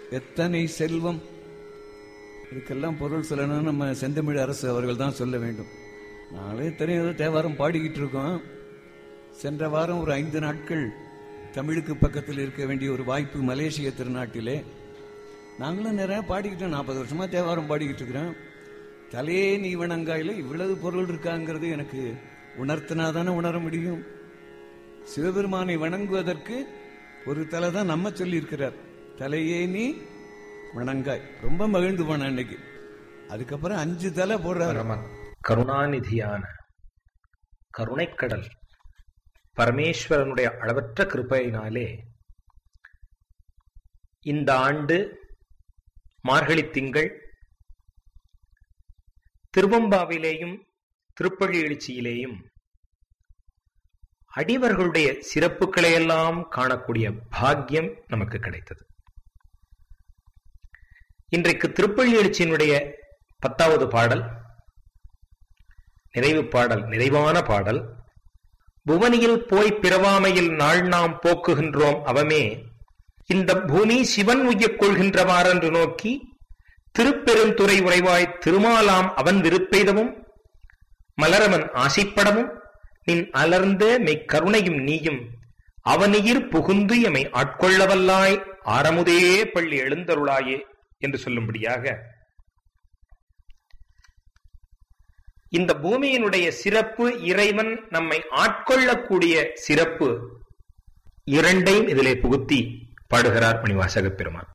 எத்தனை செல்வம் இதுக்கெல்லாம் பொருள் சொல்லணும்னு நம்ம செந்தமிழ் அரசு அவர்கள் தான் சொல்ல வேண்டும் நாங்களே தெரியாத தேவாரம் பாடிக்கிட்டு இருக்கோம் சென்ற வாரம் ஒரு ஐந்து நாட்கள் தமிழுக்கு பக்கத்தில் இருக்க வேண்டிய ஒரு வாய்ப்பு மலேசிய திருநாட்டிலே நாங்களும் நிறைய பாடிக்கிட்டோம் நாற்பது வருஷமா தேவாரம் பாடிக்கிட்டு இருக்கிறோம் தலையே நீ வணங்காயில இவ்வளவு பொருள் இருக்காங்கிறது எனக்கு உணர்த்தினா தானே உணர முடியும் சிவபெருமானை வணங்குவதற்கு ஒரு தலை தான் நம்ம சொல்லி இருக்கிறார் தலையே நீ வணங்காய் ரொம்ப மகிழ்ந்து போனேன் அன்னைக்கு அதுக்கப்புறம் அஞ்சு தலை போடுறாரு பரமன் கருணாநிதியான கருணைக்கடல் பரமேஸ்வரனுடைய அளவற்ற கிருபையினாலே இந்த ஆண்டு மார்கழி திங்கள் திருவம்பாவிலேயும் திருப்பள்ளி எழுச்சியிலேயும் அடிவர்களுடைய சிறப்புகளையெல்லாம் காணக்கூடிய பாக்கியம் நமக்கு கிடைத்தது இன்றைக்கு திருப்பள்ளி எழுச்சியினுடைய பத்தாவது பாடல் நிறைவு பாடல் நிறைவான பாடல் புவனியில் போய் பிறவாமையில் நாள் நாம் போக்குகின்றோம் அவமே இந்த பூமி சிவன் உய்யக் கொள்கின்றவாறென்று நோக்கி திருப்பெருந்துறை உறைவாய் திருமாலாம் அவன் விருப்பெய்தமும் மலரவன் ஆசைப்படமும் நின் அலர்ந்த மெய்க்கருணையும் நீயும் அவனியிர் புகுந்து எமை ஆட்கொள்ளவல்லாய் ஆரமுதே பள்ளி எழுந்தருளாயே என்று சொல்லும்படியாக இந்த பூமியினுடைய சிறப்பு இறைவன் நம்மை ஆட்கொள்ளக்கூடிய சிறப்பு இரண்டையும் இதிலே புகுத்தி பாடுகிறார் மணிவாசக பெருமான்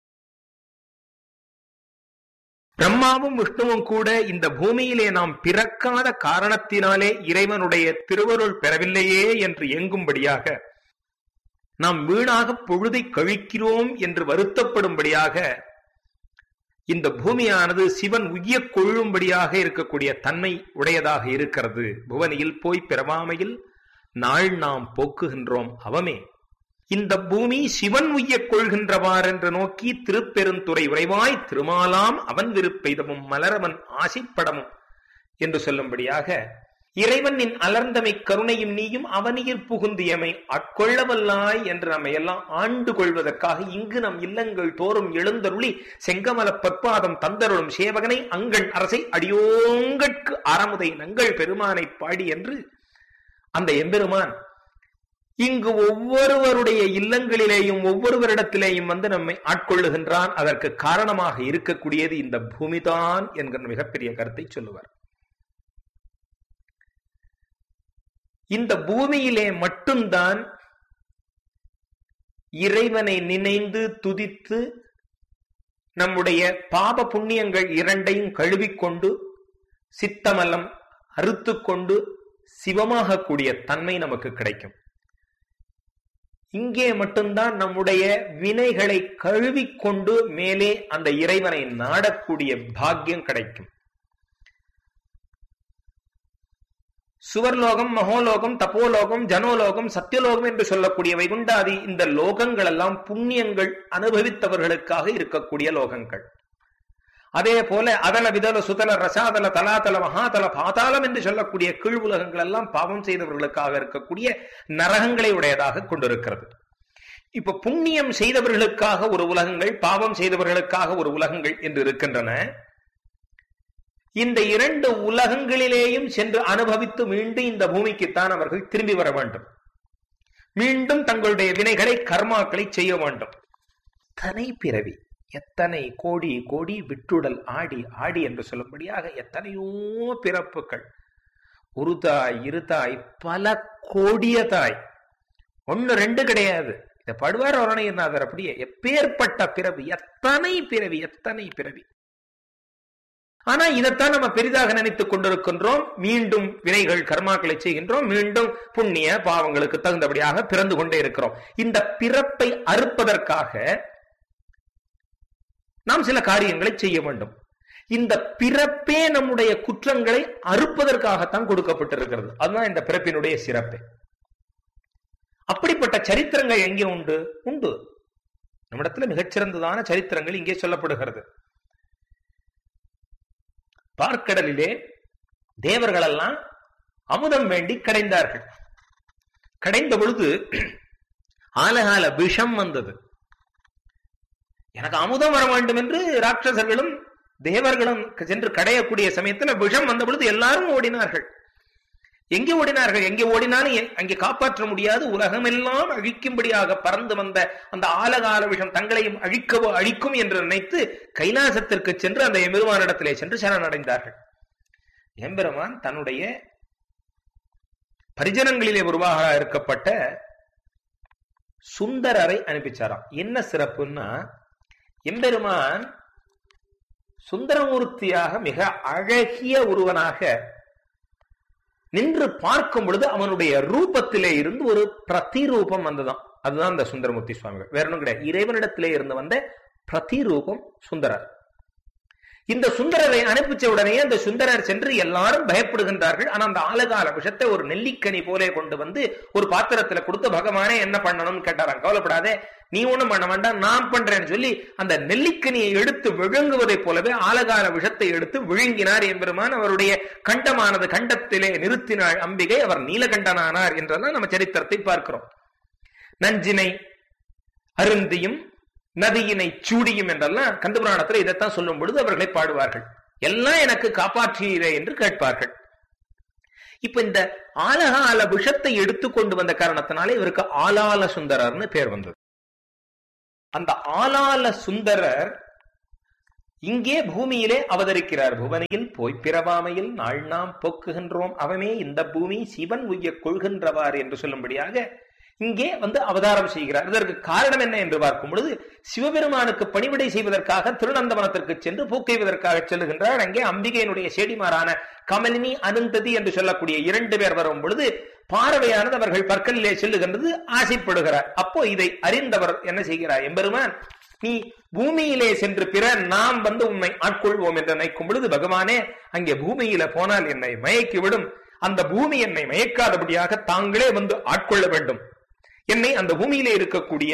பிரம்மாவும் விஷ்ணுவும் கூட இந்த பூமியிலே நாம் பிறக்காத காரணத்தினாலே இறைவனுடைய திருவருள் பெறவில்லையே என்று எங்கும்படியாக நாம் வீணாக பொழுதை கழிக்கிறோம் என்று வருத்தப்படும்படியாக இந்த பூமியானது சிவன் உய்ய கொள்ளும்படியாக இருக்கக்கூடிய தன்மை உடையதாக இருக்கிறது புவனியில் போய் பிறவாமையில் நாள் நாம் போக்குகின்றோம் அவமே இந்த பூமி சிவன் உய்ய கொள்கின்றவார் என்று நோக்கி திருப்பெருந்துறை உறைவாய் திருமாலாம் அவன் விருப்பெய்தமும் மலரவன் ஆசைப்படமும் என்று சொல்லும்படியாக இறைவன் நின் அலர்ந்தமை கருணையும் நீயும் அவனியில் புகுந்தியமை ஆட்கொள்ளவல்லாய் என்று நம்மை எல்லாம் ஆண்டு கொள்வதற்காக இங்கு நம் இல்லங்கள் தோறும் எழுந்தருளி செங்கமல பற்பாதம் தந்தருளும் சேவகனை அங்கள் அரசை அடியோங்கட்கு அறமுதை நங்கள் பெருமானை பாடி என்று அந்த எம்பெருமான் இங்கு ஒவ்வொருவருடைய இல்லங்களிலேயும் ஒவ்வொருவரிடத்திலேயும் வந்து நம்மை ஆட்கொள்ளுகின்றான் அதற்கு காரணமாக இருக்கக்கூடியது இந்த பூமிதான் என்கிற மிகப்பெரிய கருத்தை சொல்லுவார் இந்த பூமியிலே மட்டும்தான் இறைவனை நினைந்து துதித்து நம்முடைய பாப புண்ணியங்கள் இரண்டையும் கழுவிக்கொண்டு சித்தமலம் அறுத்து கொண்டு சிவமாகக்கூடிய தன்மை நமக்கு கிடைக்கும் இங்கே மட்டும்தான் நம்முடைய வினைகளை கழுவிக்கொண்டு மேலே அந்த இறைவனை நாடக்கூடிய பாக்கியம் கிடைக்கும் சுவர்லோகம் மகோலோகம் தப்போலோகம் ஜனோலோகம் சத்தியலோகம் என்று சொல்லக்கூடிய வைகுண்டாதி இந்த லோகங்கள் எல்லாம் புண்ணியங்கள் அனுபவித்தவர்களுக்காக இருக்கக்கூடிய லோகங்கள் அதே போல அதல விதல சுதல ரசாதல தலாதல மகாதல பாதாளம் என்று சொல்லக்கூடிய கீழ் உலகங்கள் எல்லாம் பாவம் செய்தவர்களுக்காக இருக்கக்கூடிய நரகங்களை உடையதாக கொண்டிருக்கிறது இப்ப புண்ணியம் செய்தவர்களுக்காக ஒரு உலகங்கள் பாவம் செய்தவர்களுக்காக ஒரு உலகங்கள் என்று இருக்கின்றன இந்த இரண்டு உலகங்களிலேயும் சென்று அனுபவித்து மீண்டும் இந்த பூமிக்குத்தான் அவர்கள் திரும்பி வர வேண்டும் மீண்டும் தங்களுடைய வினைகளை கர்மாக்களை செய்ய வேண்டும் தனை பிறவி எத்தனை கோடி கோடி விட்டுடல் ஆடி ஆடி என்று சொல்லும்படியாக எத்தனையோ பிறப்புகள் ஒரு தாய் இரு தாய் பல கோடிய தாய் ஒன்னு ரெண்டு கிடையாது இத படுவார் அருணையநாதர் அப்படியே எப்பேற்பட்ட பிறவி எத்தனை பிறவி எத்தனை பிறவி ஆனா இதைத்தான் நம்ம பெரிதாக நினைத்துக் கொண்டிருக்கின்றோம் மீண்டும் வினைகள் கர்மாக்களை செய்கின்றோம் மீண்டும் புண்ணிய பாவங்களுக்கு தகுந்தபடியாக பிறந்து கொண்டே இருக்கிறோம் இந்த பிறப்பை அறுப்பதற்காக நாம் சில காரியங்களை செய்ய வேண்டும் இந்த பிறப்பே நம்முடைய குற்றங்களை அறுப்பதற்காகத்தான் கொடுக்கப்பட்டிருக்கிறது அதுதான் இந்த பிறப்பினுடைய சிறப்பு அப்படிப்பட்ட சரித்திரங்கள் எங்கே உண்டு உண்டு நம்மிடத்துல மிகச்சிறந்ததான சரித்திரங்கள் இங்கே சொல்லப்படுகிறது பார்க்கடலிலே தேவர்கள் எல்லாம் அமுதம் வேண்டி கடைந்தார்கள் கடைந்த பொழுது ஆலகால விஷம் வந்தது எனக்கு அமுதம் வர வேண்டும் என்று ராட்சசர்களும் தேவர்களும் சென்று கடையக்கூடிய சமயத்துல விஷம் வந்த பொழுது எல்லாரும் ஓடினார்கள் எங்கே ஓடினார்கள் எங்கே ஓடினாலும் எ- அங்கே காப்பாற்ற முடியாது உலகமெல்லாம் அழிக்கும்படியாக பறந்து வந்த அந்த ஆலகால விஷம் தங்களையும் அழிக்கவோ அழிக்கும் என்று நினைத்து கைலாசத்திற்கு சென்று அந்த எம்பெருமானிடத்திலே சென்று சரணடைந்தார்கள் எம்பெருமான் தன்னுடைய பரிஜனங்களிலே உருவாக இருக்கப்பட்ட சுந்தரரை அனுப்பிச்சாராம் என்ன சிறப்புன்னா எம்பெருமான் சுந்தரமூர்த்தியாக மிக அழகிய ஒருவனாக நின்று பார்க்கும் பொழுது அவனுடைய ரூபத்திலே இருந்து ஒரு பிரதிரூபம் வந்ததாம் அதுதான் இந்த சுந்தரமூர்த்தி சுவாமிகள் வேற ஒன்றும் கிடையாது இறைவனிடத்திலே இருந்து வந்த பிரதிரூபம் சுந்தரர் இந்த சுந்தரரை அனுப்பிச்ச உடனே அந்த சுந்தரர் சென்று எல்லாரும் பயப்படுகின்றார்கள் ஆனா அந்த ஆலகால விஷத்தை ஒரு நெல்லிக்கனி போலே கொண்டு வந்து ஒரு பாத்திரத்துல கொடுத்து பகவானே என்ன பண்ணணும்னு கேட்டாராம் கவலைப்படாதே நீ ஒண்ணும் பண்ண வேண்டாம் நான் பண்றேன்னு சொல்லி அந்த நெல்லிக்கனியை எடுத்து விழுங்குவதைப் போலவே ஆலகால விஷத்தை எடுத்து விழுங்கினார் எம்பெருமான் அவருடைய கண்டமானது கண்டத்திலே நிறுத்தினாள் அம்பிகை அவர் நீலகண்டனானார் என்றெல்லாம் நம்ம சரித்திரத்தை பார்க்கிறோம் நஞ்சினை அருந்தியும் நதியினை சூடியும் என்றெல்லாம் கந்தபுராணத்துல இதைத்தான் சொல்லும் பொழுது அவர்களை பாடுவார்கள் எல்லாம் எனக்கு காப்பாற்றீரே என்று கேட்பார்கள் இப்ப இந்த ஆலகால விஷத்தை எடுத்துக்கொண்டு வந்த காரணத்தினாலே இவருக்கு ஆலால சுந்தரர்னு பேர் வந்தது அந்த ஆலால சுந்தரர் இங்கே பூமியிலே அவதரிக்கிறார் புவனையில் போய் பிறவாமையில் நாள் நாம் போக்குகின்றோம் அவமே இந்த பூமி சிவன் உய்ய கொள்கின்றவார் என்று சொல்லும்படியாக இங்கே வந்து அவதாரம் செய்கிறார் இதற்கு காரணம் என்ன என்று பார்க்கும் பொழுது சிவபெருமானுக்கு பணிவிடை செய்வதற்காக திருநந்தவனத்திற்கு சென்று பூக்கைவதற்காக செல்லுகின்றார் அங்கே அம்பிகையினுடைய செடிமாறான கமலினி அனந்ததி என்று சொல்லக்கூடிய இரண்டு பேர் வரும் பொழுது பார்வையானது அவர்கள் பற்களிலே செல்லுகின்றது ஆசைப்படுகிறார் அப்போ இதை அறிந்தவர் என்ன செய்கிறார் எம்பெருமான் நீ பூமியிலே சென்று பிற நாம் வந்து உன்னை ஆட்கொள்வோம் என்று நினைக்கும் பொழுது பகவானே அங்கே பூமியில போனால் என்னை மயக்கிவிடும் அந்த பூமி என்னை மயக்காதபடியாக தாங்களே வந்து ஆட்கொள்ள வேண்டும் என்னை அந்த பூமியிலே இருக்கக்கூடிய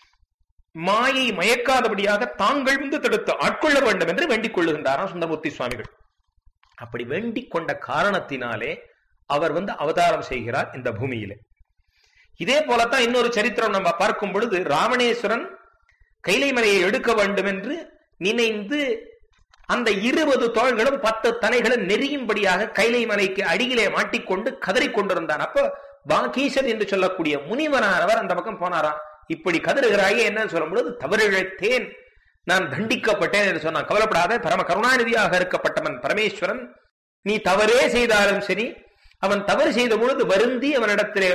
மாயை மயக்காதபடியாக தாங்கள் வந்து தடுத்து ஆட்கொள்ள வேண்டும் என்று வேண்டிக் கொள்ளுகின்றாராம் சுந்தரமூர்த்தி சுவாமிகள் அப்படி வேண்டிக் கொண்ட காரணத்தினாலே அவர் வந்து அவதாரம் செய்கிறார் இந்த பூமியிலே இதே போலத்தான் இன்னொரு சரித்திரம் நம்ம பார்க்கும் பொழுது ராவணேஸ்வரன் கைலை மலையை எடுக்க வேண்டும் என்று நினைந்து அந்த இருபது தோள்களும் பத்து தலைகளும் நெறியும்படியாக கைலை மலைக்கு அடியிலே மாட்டிக்கொண்டு கதறிக் கொண்டிருந்தான் அப்போ பாகீசன் என்று சொல்லக்கூடிய முனிவனானவர் அந்த பக்கம் போனாராம் இப்படி கதறுகிறாயே என்ன சொல்லும் பொழுது தவறிழைத்தேன் நான் தண்டிக்கப்பட்டேன் என்று சொன்னான் கவலைப்படாத பரம கருணாநிதியாக இருக்கப்பட்டவன் பரமேஸ்வரன் நீ தவறே செய்தாலும் சரி அவன் தவறு செய்த பொழுது வருந்தி அவனிடத்திலே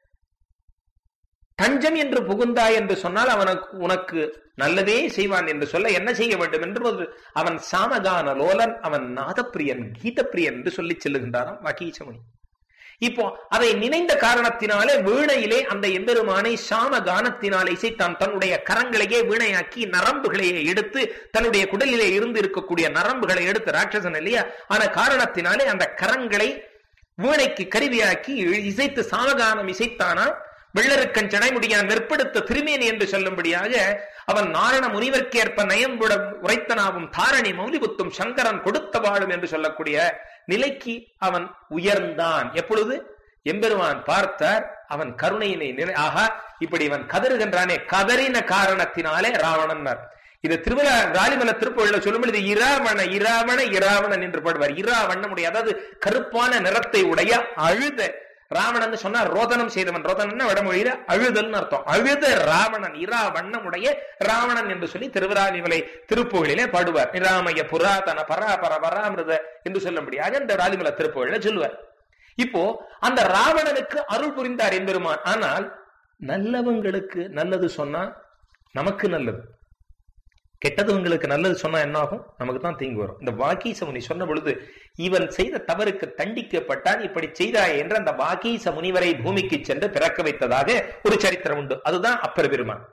தஞ்சம் என்று புகுந்தாய் என்று சொன்னால் அவனுக்கு உனக்கு நல்லதே செய்வான் என்று சொல்ல என்ன செய்ய வேண்டும் என்று ஒரு அவன் சாமகான லோலன் அவன் நாதப்பிரியன் கீதப்பிரியன் என்று சொல்லி செல்லுகின்றாராம் வகீசமுனி இப்போ அதை நினைந்த காரணத்தினாலே வீணையிலே அந்த எம்பெருமானை சாம கானத்தினாலே இசைத்தான் தன்னுடைய கரங்களையே வீணையாக்கி நரம்புகளையே எடுத்து தன்னுடைய குடலிலே இருந்து இருக்கக்கூடிய நரம்புகளை எடுத்து ராட்சசன் இல்லையா ஆன காரணத்தினாலே அந்த கரங்களை வீணைக்கு கருவியாக்கி இசைத்து சாமகானம் இசைத்தானா வெள்ளருக்கன் சடைமுடியான் வெற்படுத்த திருமேனி என்று சொல்லும்படியாக அவன் நாரண முனிவர்க்கேற்ப நயம்புட உரைத்தனாவும் தாரணி மௌலிபுத்தும் சங்கரன் கொடுத்த வாழும் என்று சொல்லக்கூடிய நிலைக்கு அவன் உயர்ந்தான் எப்பொழுது எம்பெருமான் பார்த்தார் அவன் கருணையினை நினை ஆகா இப்படி இவன் கதறுகின்றானே கதறின காரணத்தினாலே ராவணன்னார் இது திருவிழா ராலிமல திருப்பொழில சொல்லும் பொழுது இராவண இராவண இராவணன் என்று பாடுவார் இராவண்ணமுடைய அதாவது கருப்பான நிறத்தை உடைய அழுத ராவணன் சொன்னா ரோதனம் செய்தவன் ரோதனன் வடமொழியில அழுதல்னு அர்த்தம் அழுத ராவணன் இரா வண்ணமுடைய ராவணன் என்று சொல்லி திருவிராலிமலை திருப்புகழிலே பாடுவார் நிராமய புராதன பராபர பராமிருத என்று சொல்லும்படியாக இந்த ராலிமலை திருப்புகழில சொல்லுவார் இப்போ அந்த ராவணனுக்கு அருள் புரிந்தார் எம்பெருமான் ஆனால் நல்லவங்களுக்கு நல்லது சொன்னா நமக்கு நல்லது கெட்டதவங்களுக்கு நல்லது சொன்னா என்ன ஆகும் நமக்கு தான் தீங்கு வரும் இந்த வாக்கீச முனி சொன்ன பொழுது இவன் செய்த தவறுக்கு தண்டிக்கப்பட்டான் இப்படி செய்தாய் என்று அந்த வாக்கீச முனிவரை பூமிக்கு சென்று பிறக்க வைத்ததாக ஒரு சரித்திரம் உண்டு அதுதான் அப்பர் பெருமான்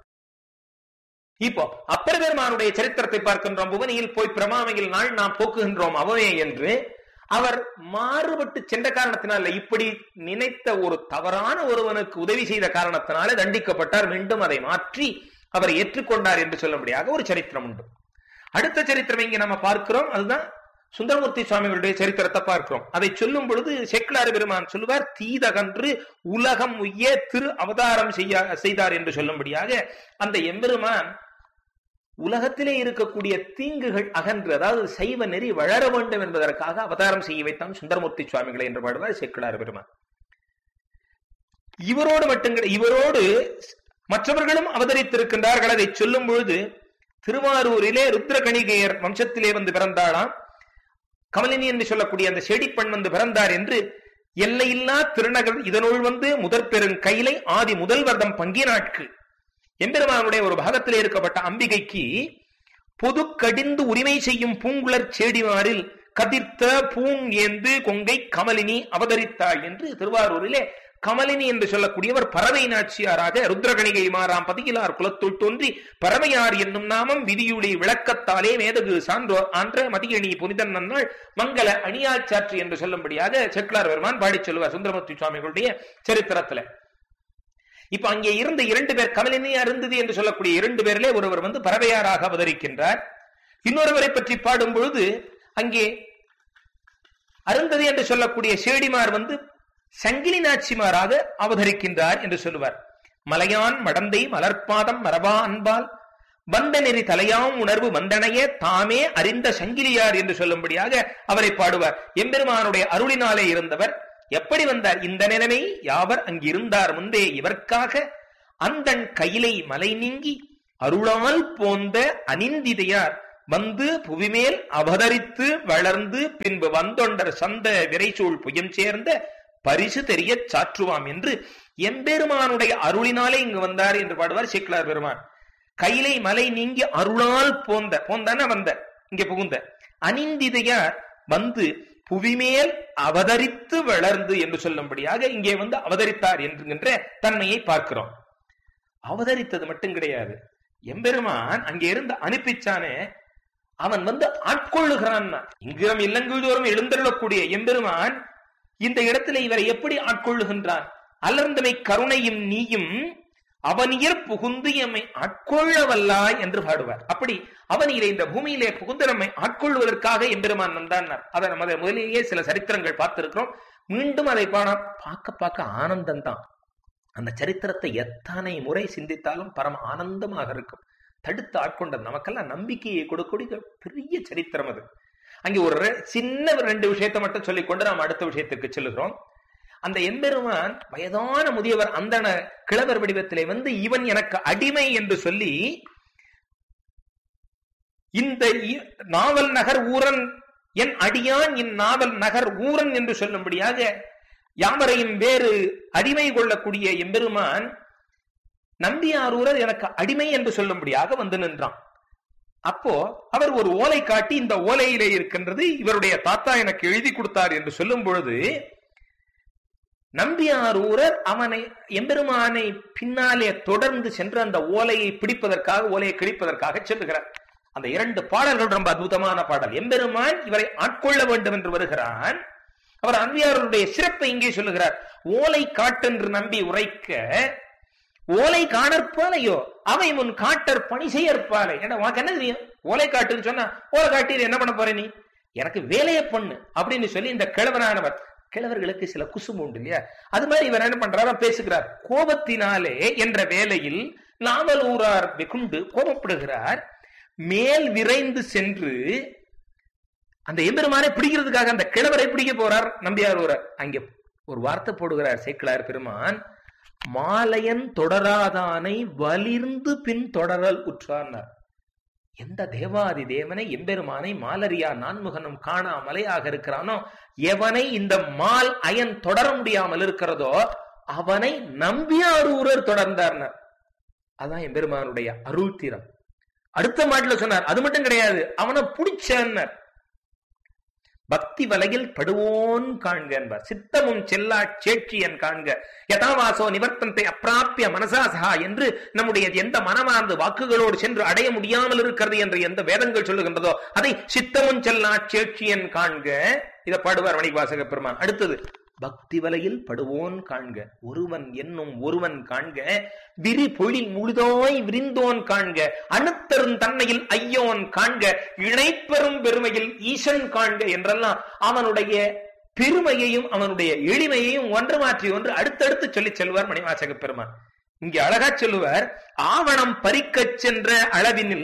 இப்போ அப்பர் பெருமானுடைய சரித்திரத்தை பார்க்கின்றோம் புவனியில் போய் பிரமாமையில் நாள் நாம் போக்குகின்றோம் அவனே என்று அவர் மாறுபட்டு சென்ற காரணத்தினால இப்படி நினைத்த ஒரு தவறான ஒருவனுக்கு உதவி செய்த காரணத்தினால தண்டிக்கப்பட்டார் மீண்டும் அதை மாற்றி அவர் ஏற்றுக்கொண்டார் என்று சொல்லும்படியாக ஒரு சரித்திரம் உண்டு அடுத்த சரித்திரம் இங்க நம்ம பார்க்கிறோம் அதுதான் சுந்தரமூர்த்தி சுவாமிகளுடைய சரித்திரத்தை பார்க்கிறோம் அதை சொல்லும் பொழுது செக்கிலாறு பெருமான் சொல்லுவார் தீதகன்று உலகம் உய்ய திரு அவதாரம் செய்ய செய்தார் என்று சொல்லும்படியாக அந்த எம்பெருமான் உலகத்திலே இருக்கக்கூடிய தீங்குகள் அகன்று அதாவது சைவ நெறி வளர வேண்டும் என்பதற்காக அவதாரம் செய்ய வைத்தான் சுந்தரமூர்த்தி சுவாமிகளை என்று பாடுவார் சேக்கிழார் பெருமான் இவரோடு மட்டும் கிடை- இவரோடு மற்றவர்களும் அவதரித்திருக்கின்றார்கள் அதை சொல்லும் பொழுது திருவாரூரிலே ருத்ரகணிகையர் வம்சத்திலே வந்து பிறந்தாளாம் கமலினி என்று சொல்லக்கூடிய அந்த செடிப்பெண் வந்து பிறந்தார் என்று எல்லையில்லா திருநகர் இதனுள் வந்து முதற் பெருங் கைலை ஆதி முதல் வருடம் பங்கினாட்கு எம்பெருமானுடைய ஒரு பாகத்திலே இருக்கப்பட்ட அம்பிகைக்கு பொது கடிந்து உரிமை செய்யும் பூங்குழற் செடிமாரில் கதிர்த்த பூங் ஏந்து கொங்கை கமலினி அவதரித்தாள் என்று திருவாரூரிலே கமலினி என்று சொல்லக்கூடியவர் பறவை நாச்சியாராக ருத்ரகணிகை மாறாம் பதிகிலார் குலத்துள் தோன்றி பறவையார் என்னும் நாமம் விதியுளி விளக்கத்தாலே மேதகு சான்றோர் ஆன்ற மதியணி புனிதன் நன்னாள் மங்கள அணியாச்சாற்று என்று சொல்லும்படியாக செக்லார் பெருமான் பாடிச் சொல்லுவார் சுந்தரமூர்த்தி சுவாமிகளுடைய சரித்திரத்துல இப்ப அங்கே இருந்த இரண்டு பேர் கமலினி அருந்ததி என்று சொல்லக்கூடிய இரண்டு பேரிலே ஒருவர் வந்து பறவையாராக அவதரிக்கின்றார் இன்னொருவரை பற்றி பாடும் பொழுது அங்கே அருந்ததி என்று சொல்லக்கூடிய சேடிமார் வந்து சங்கிலி நாச்சிமாராக அவதரிக்கின்றார் என்று சொல்லுவார் மலையான் மடந்தை மலர்பாதம் மரபா அன்பால் வந்த நெறி தலையாம் உணர்வு வந்தனையே தாமே அறிந்த சங்கிலியார் என்று சொல்லும்படியாக அவரை பாடுவார் எம்பெருமானுடைய அருளினாலே இருந்தவர் எப்படி வந்தார் இந்த நிலைமை யாவர் அங்கிருந்தார் முன்பே இவர்க்காக அந்தன் கையிலை மலை நீங்கி அருளால் போந்த அனிந்திதையார் வந்து புவிமேல் அவதரித்து வளர்ந்து பின்பு வந்தொண்டர் சந்த விரைசூழ் புயம் சேர்ந்த பரிசு தெரியச் சாற்றுவாம் என்று எம்பெருமானுடைய அருளினாலே இங்கு வந்தார் என்று பாடுவார் சேக்கிலார் பெருமான் கையிலை மலை நீங்கி அருளால் போந்த போந்தான வந்த இங்க புகுந்த அனிந்திதையார் வந்து புவிமேல் அவதரித்து வளர்ந்து என்று சொல்லும்படியாக இங்கே வந்து அவதரித்தார் என்கின்ற தன்மையை பார்க்கிறோம் அவதரித்தது மட்டும் கிடையாது எம்பெருமான் அங்கே இருந்து அனுப்பிச்சானே அவன் வந்து ஆட்கொள்ளுகிறான் இங்கிரம் இல்லங்குதோறும் எழுந்தருளக்கூடிய எம்பெருமான் இந்த இடத்துல இவரை எப்படி ஆட்கொள்ளுகின்றான் அலர்ந்தமை கருணையும் நீயும் அவனியர் புகுந்து எம்மை ஆட்கொள்ளவல்லாய் என்று பாடுவார் அப்படி அவனியிலே இந்த பூமியிலே புகுந்து நம்மை ஆட்கொள்வதற்காக எம்பெருமான் வந்தான் அதை நம்ம அதை முதலிலேயே சில சரித்திரங்கள் பார்த்திருக்கிறோம் மீண்டும் அதை பாட பார்க்க பார்க்க ஆனந்தம் தான் அந்த சரித்திரத்தை எத்தனை முறை சிந்தித்தாலும் பரம ஆனந்தமாக இருக்கும் தடுத்து ஆட்கொண்ட நமக்கெல்லாம் நம்பிக்கையை கொடுக்கக்கூடிய பெரிய சரித்திரம் அது அங்கே ஒரு ரெ- சின்ன ஒரு ரெண்டு விஷயத்தை மட்டும் சொல்லிக்கொண்டு நாம் அடுத்த விஷயத்துக்கு செல்லுகிறோம் அந்த எம்பெருமான் வயதான முதியவர் அந்தன கிழவர் வடிவத்திலே வந்து இவன் எனக்கு அடிமை என்று சொல்லி இந்த இ- நாவல் நகர் ஊரன் என் அடியான் இன் நாவல் நகர் ஊரன் என்று சொல்லும்படியாக யாவரையும் வேறு அடிமை கொள்ளக்கூடிய எம்பெருமான் நம்பியாரூரர் எனக்கு அடிமை என்று சொல்லும்படியாக வந்து நின்றான் அப்போ அவர் ஒரு ஓலை காட்டி இந்த ஓலையிலே இருக்கின்றது இவருடைய தாத்தா எனக்கு எழுதி கொடுத்தார் என்று சொல்லும் பொழுது நம்பியாரூரர் அவனை எம்பெருமானை பின்னாலே தொடர்ந்து சென்று அந்த ஓலையை பிடிப்பதற்காக ஓலையை கிழிப்பதற்காக செல்லுகிறார் அந்த இரண்டு பாடல்கள் ரொம்ப அற்புதமான பாடல் எம்பெருமான் இவரை ஆட்கொள்ள வேண்டும் என்று வருகிறான் அவர் அன்பியாருடைய சிறப்பை இங்கே சொல்லுகிறார் ஓலை காட்டென்று நம்பி உரைக்க ஓலை காணற்பாலையோ அவை முன் காட்டர் பணி செய்யற்பாலை ஏன்னா உனக்கு என்ன தெரியும் ஓலை காட்டுன்னு சொன்னா ஓலை காட்டி என்ன பண்ண போற நீ எனக்கு வேலையை பண்ணு அப்படின்னு சொல்லி இந்த கிழவனானவர் கிழவர்களுக்கு சில குசும்பு உண்டு இல்லையா அது மாதிரி இவர் என்ன பண்றாரா பேசுகிறார் கோபத்தினாலே என்ற வேலையில் நாவலூரார் வெகுண்டு கோபப்படுகிறார் மேல் விரைந்து சென்று அந்த எம்பெருமானை பிடிக்கிறதுக்காக அந்த கிழவரை பிடிக்க போறார் நம்பியார் ஊரார் அங்கே ஒரு வார்த்தை போடுகிறார் சேக்கிழார் பெருமான் மாலையன் தொடராதானை வலிர்ந்து பின் தொடரல் உற்றார்னார் எந்த தேவாதி தேவனை எம்பெருமானை மாலரியா நான்முகனும் காணா மலையாக இருக்கிறானோ எவனை இந்த மால் அயன் தொடர முடியாமல் இருக்கிறதோ அவனை நம்பியாரூரர் தொடர்ந்தார்னர் அதான் எம்பெருமானுடைய அருள் தீரம் அடுத்த மாட்டுல சொன்னார் அது மட்டும் கிடையாது அவனை பிடிச்சன்னர் பக்தி வலையில் படுவோன் காண்க என்பார் சித்தமும் செல்லா சேட்சியன் காண்க யதாவாசோ நிவர்த்தந்தை அப்பிராப்பிய மனசா சகா என்று நம்முடைய எந்த மனமார்ந்து வாக்குகளோடு சென்று அடைய முடியாமல் இருக்கிறது என்று எந்த வேதங்கள் சொல்லுகின்றதோ அதை சித்தமும் செல்லா சேட்சியன் காண்க இதை பாடுவார் வணிவாசக பெருமான் அடுத்தது பக்தி வலையில் படுவோன் காண்க ஒருவன் என்னும் ஒருவன் காண்க விரி பொழில் முழுதாய் விரிந்தோன் காண்க அணுத்தரும் தன்மையில் ஐயோன் காண்க இணைப்பெரும் பெருமையில் ஈசன் காண்க என்றெல்லாம் அவனுடைய பெருமையையும் அவனுடைய எளிமையையும் ஒன்று மாற்றி ஒன்று அடுத்தடுத்து சொல்லி செல்வார் மணிவாசக பெருமான் இங்கே அழகா சொல்லுவார் ஆவணம் பறிக்கச் சென்ற அளவினில்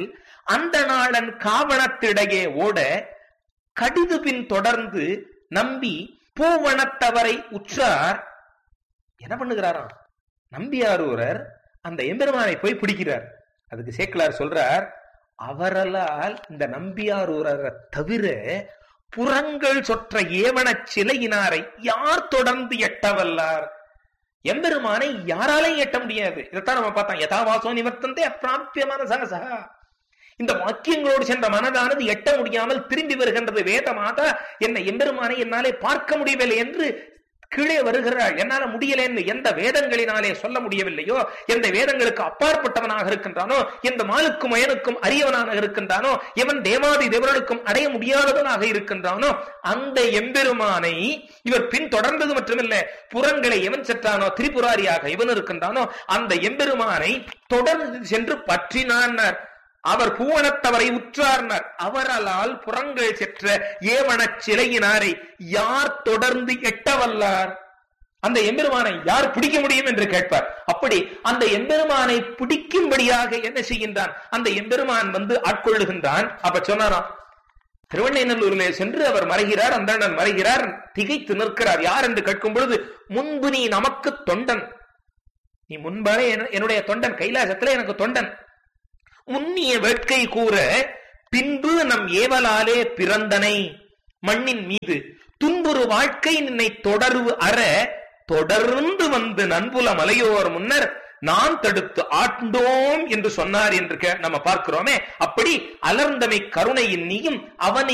அந்த நாளன் காவணத்திடையே ஓட கடிது பின் தொடர்ந்து நம்பி பூவனத்தவரை உற்றார் என்ன பண்ணுகிறாராம் நம்பியாரூரர் அந்த எம்பெருமானை போய் பிடிக்கிறார் அதுக்கு சேக்கலார் சொல்றார் அவரலால் இந்த நம்பியாரூரரை தவிர புறங்கள் சொற்ற ஏவனச் சிலையினாரை யார் தொடர்ந்து எட்டவல்லார் எம்பெருமானை யாராலையும் எட்ட முடியாது இதைத்தான் நம்ம பார்த்தோம் யதாவாசோ நிவர்த்தந்தே அப்பிராபியமான சகசா இந்த வாக்கியங்களோடு சென்ற மனதானது எட்ட முடியாமல் திரும்பி வருகின்றது வேத மாதா என்ன எம்பெருமானை என்னாலே பார்க்க முடியவில்லை என்று கீழே வருகிறாள் என்னால முடியல என்று எந்த வேதங்களினாலே சொல்ல முடியவில்லையோ எந்த வேதங்களுக்கு அப்பாற்பட்டவனாக இருக்கின்றானோ எந்த மாலுக்கும் மயனுக்கும் அரியவனாக இருக்கின்றானோ எவன் தேவாதி தேவர்களுக்கும் அடைய முடியாதவனாக இருக்கின்றானோ அந்த எம்பெருமானை இவர் பின் தொடர்ந்தது மட்டுமில்ல புறங்களை எவன் சென்றானோ திரிபுராரியாக இவன் இருக்கின்றானோ அந்த எம்பெருமானை தொடர்ந்து சென்று பற்றினார் அவர் பூவனத்தவரை உற்றார்னர் அவரலால் புறங்கள் செற்ற ஏவனச் சிலையினாரை யார் தொடர்ந்து எட்டவல்லார் அந்த எம்பெருமானை யார் பிடிக்க முடியும் என்று கேட்பார் அப்படி அந்த எம்பெருமானை பிடிக்கும்படியாக என்ன செய்கின்றான் அந்த எம்பெருமான் வந்து ஆட்கொள்ளுகின்றான் அப்ப சொன்னாராம் திருவண்ணைநல்லூரிலே சென்று அவர் மறைகிறார் அந்த மறைகிறார் திகைத்து நிற்கிறார் யார் என்று கேட்கும் பொழுது முன்பு நீ நமக்கு தொண்டன் நீ முன்பாலே என்னுடைய தொண்டன் கைலாசத்துல எனக்கு தொண்டன் முன்னிய வேட்கை கூற பின்பு நம் ஏவலாலே பிறந்தனை மண்ணின் மீது துன்புறு வாழ்க்கை நின்னை தொடர்வு அற தொடர்ந்து வந்து நன்புல மலையோர் முன்னர் நான் தடுத்து ஆண்டோம் என்று சொன்னார் என்று நம்ம பார்க்கிறோமே அப்படி அலர்ந்தமை கருணையின் நீயும் அவனை